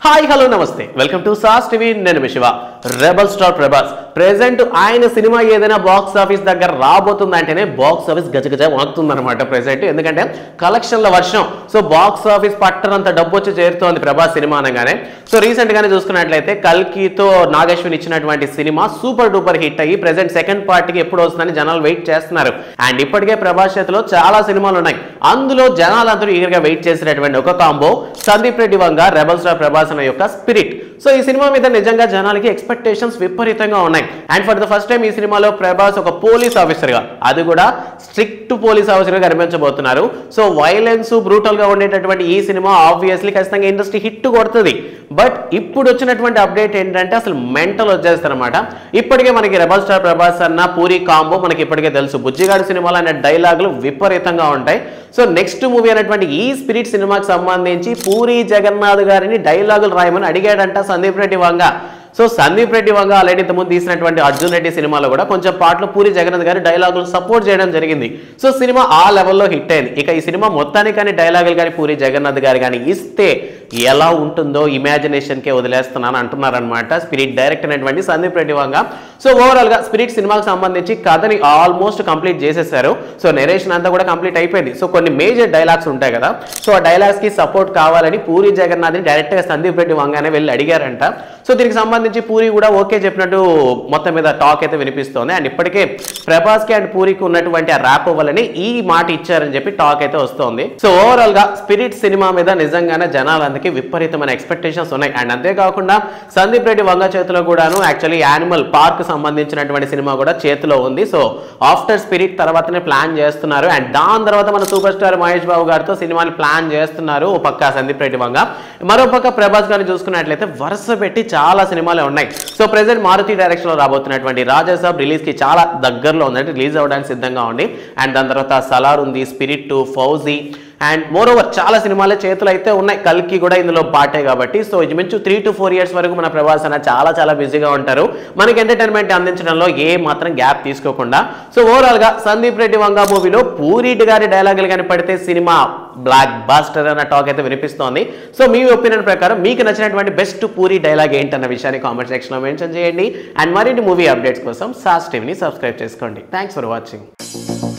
hi hello నమస్తే welcome to సాస్ TV నేను మీ Shiva rebel star Prabhas present ఆయన సినిమా ఏదైనా బాక్స్ ఆఫీస్ దగ్గర రాబోతుందంటేనే బాక్స్ ఆఫీస్ గజగజ వణుకుతుందన్నమాట ప్రెసెంట్ ఎందుకంటే కలెక్షన్ల వర్షం సో బాక్స్ ఆఫీస్ పట్టనంత డబ్బు వచ్చి చేరుతోంది ప్రభాస్ సినిమా అనగానే సో రీసెంట్ గానే చూసుకున్నట్లయితే కల్కితో నాగేశ్వన్ ఇచ్చినటువంటి సినిమా సూపర్ డూపర్ హిట్ అయ్యి ప్రెసెంట్ సెకండ్ పార్ట్కి ఎప్పుడు వస్తుందని జనాలు వెయిట్ చేస్తున్నారు అండ్ ఇప్పటికే ప్రభాస్ చేతిలో చాలా సినిమాలు ఉన్నాయి అందులో జనాలందరూ ఈగర్గా వెయిట్ చేసినటువంటి ఒక combo Sandeep Reddy Vanga rebel star Prabhas అనే యొక్క స్పిరిట్ సో ఈ సినిమా మీద నిజంగా జనాలకి ఎక్స్పెక్టేషన్స్ విపరీతంగా ఉన్నాయి and for the first time ఈ సినిమాలో ప్రభాస్ ఒక పోలీస్ ఆఫీసర్ గా అది కూడా స్ట్రిక్ట్ పోలీస్ ఆఫీసర్ గా కనిపించబోతున్నారు సో వైలెన్స్ బ్రూటల్ గా ఉండేటటువంటి ఈ సినిమా ఆబ్వియస్లీ ఖచ్చితంగా ఇండస్ట్రీ హిట్ కొడుతుంది బట్ ఇప్పుడు వచ్చినటువంటి అప్డేట్ ఏంటంటే అసలు మెంటల్ వచ్చేస్తారనమాట ఇప్పటికే మనకి రెబల్ స్టార్ ప్రభాస్ అన్న పూరి కాంబో మనకి ఇప్పటికే తెలుసు బుజ్జిగాడి సినిమాలో అనే డైలాగులు విపరీతంగా ఉంటాయి సో నెక్స్ట్ మూవీ అనేటువంటి ఈ స్పిరిట్ సినిమాకి సంబంధించి పూరి జగన్నాథ్ గారిని డైలాగులు రాయమని అడిగాడంట సందీప్ రెడ్డి వంగ సో సందీప్ రెడ్డి వంగ ఆల్రెడీ ఇంతకుముందు తీసినటువంటి అర్జున్ రెడ్డి సినిమాలో కూడా కొంచెం పాటలు పూరి జగన్నాథ్ గారి డైలాగులు సపోర్ట్ చేయడం జరిగింది సో సినిమా ఆ లెవెల్లో హిట్ అయింది ఇక ఈ సినిమా మొత్తానికి కానీ డైలాగులు కానీ పూరి జగన్నాథ్ గారు కానీ ఇస్తే ఎలా ఉంటుందో ఇమాజినేషన్కే వదిలేస్తున్నాను అంటున్నారనమాట స్పిరిట్ డైరెక్ట్ అయినటువంటి సందీప్ రెడ్డి వంగ సో ఓవరాల్గా స్పిరిట్ సినిమాకి సంబంధించి కథని ఆల్మోస్ట్ కంప్లీట్ చేసేసారు సో నెరేషన్ అంతా కూడా కంప్లీట్ అయిపోయింది సో కొన్ని మేజర్ డైలాగ్స్ ఉంటాయి కదా సో ఆ డైలాగ్స్కి సపోర్ట్ కావాలని పూరి జగన్నాథ్ని డైరెక్ట్గా సందీప్ రెడ్డి వంగానే వెళ్ళి అడిగారంట సో దీనికి సంబంధించి పూరి కూడా ఓకే చెప్పినట్టు మొత్తం మీద టాక్ అయితే వినిపిస్తోంది అండ్ ఇప్పటికే ప్రభాస్కి అండ్ పూరికి ఉన్నటువంటి ఆ ర్యాప్ వల్లనే ఈ మాట ఇచ్చారని చెప్పి టాక్ అయితే వస్తోంది సో ఓవరాల్ గా స్పిరిట్ సినిమా మీద నిజంగానే జనాలందరికీ విపరీతమైన ఎక్స్పెక్టేషన్స్ ఉన్నాయి అండ్ అంతేకాకుండా సందీప్ రెడ్డి వంగ చేతిలో కూడాను యాక్చువల్లీ యానిమల్ పార్క్ సంబంధించినటువంటి సినిమా కూడా చేతిలో ఉంది సో ఆఫ్టర్ స్పిరిట్ తర్వాతనే ప్లాన్ చేస్తున్నారు అండ్ దాని తర్వాత మన సూపర్ స్టార్ మహేష్ బాబు గారితో సినిమాని ప్లాన్ చేస్తున్నారు ఓ పక్క సందీప్ రెడ్డి వంగ మరో పక్క ప్రభాస్ గారిని చూసుకున్నట్లయితే వరుస పెట్టి చాలా సినిమాలే ఉన్నాయి సో ప్రెసెంట్ మారుతి డైరెక్షన్ లో రాబోతున్నటువంటి రాజాసాబ్ రిలీజ్ కి చాలా దగ్గరలో ఉందంటే రిలీజ్ అవ్వడానికి సిద్ధంగా ఉంది అండ్ దాని తర్వాత సలార్ ఉంది Spirit Fauji and moreover చాలా సినిమాలే చేతులు అయితే ఉన్నాయి కల్కి కూడా ఇందులో పాటే కాబట్టి సో ఇంచుమించు త్రీ టు ఫోర్ ఇయర్స్ వరకు మన ప్రభాస్ అన్న చాలా చాలా బిజీగా ఉంటారు మనకి ఎంటర్టైన్మెంట్ అందించడంలో ఏ మాత్రం గ్యాప్ తీసుకోకుండా సో ఓవరాల్ గా సందీప్ రెడ్డి వంగ మూవీలో పూరిటి గారి డైలాగులు కానీ పడితే సినిమా బ్లాక్ బాస్టర్ అన్న టాక్ అయితే వినిపిస్తోంది సో మీ ఒపీనియన్ ప్రకారం మీకు నచ్చినటువంటి బెస్ట్ పూరి డైలాగ్ ఏంటన్న విషయాన్ని కామెంట్ సెక్షన్లో మెన్షన్ చేయండి అండ్ మరిన్ని మూవీ అప్డేట్స్ కోసం సాస్ టీవీని సబ్స్క్రైబ్ చేసుకోండి థ్యాంక్స్ ఫర్ వాచింగ్